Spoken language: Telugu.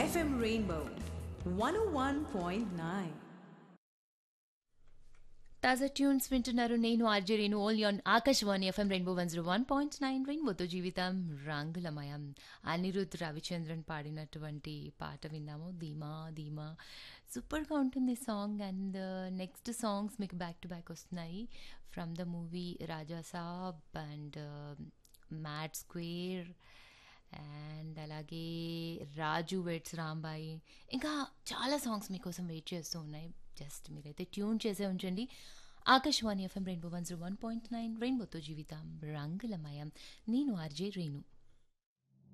FM Rainbow 101.9. తాజా ట్యూన్స్ వింటున్నారు నేను RJ Renu all on Akashvani FM rainbow one zero one point nine రెయిన్బోతో జీవితం రంగులమయం అనిరుద్ రవిచంద్రన్ పాడినటువంటి పాట విన్నాము ధీమా ధీమా సూపర్గా ఉంటుంది సాంగ్ అండ్ నెక్స్ట్ సాంగ్స్ మీకు బ్యాక్ టు బ్యాక్ వస్తున్నాయి from the movie Raja Saab and Mad Square and అలాగే రాజు వెట్స్ రాంబాయి ఇంకా చాలా సాంగ్స్ మీకోసం వెయిట్ చేస్తూ ఉన్నాయి జస్ట్ మీరైతే ట్యూన్ చేసే ఉంచండి Akashvani FM rainbow one zero one point nine రెయిన్బోతో జీవితం రంగులమయం నేను ఆర్జే రేణు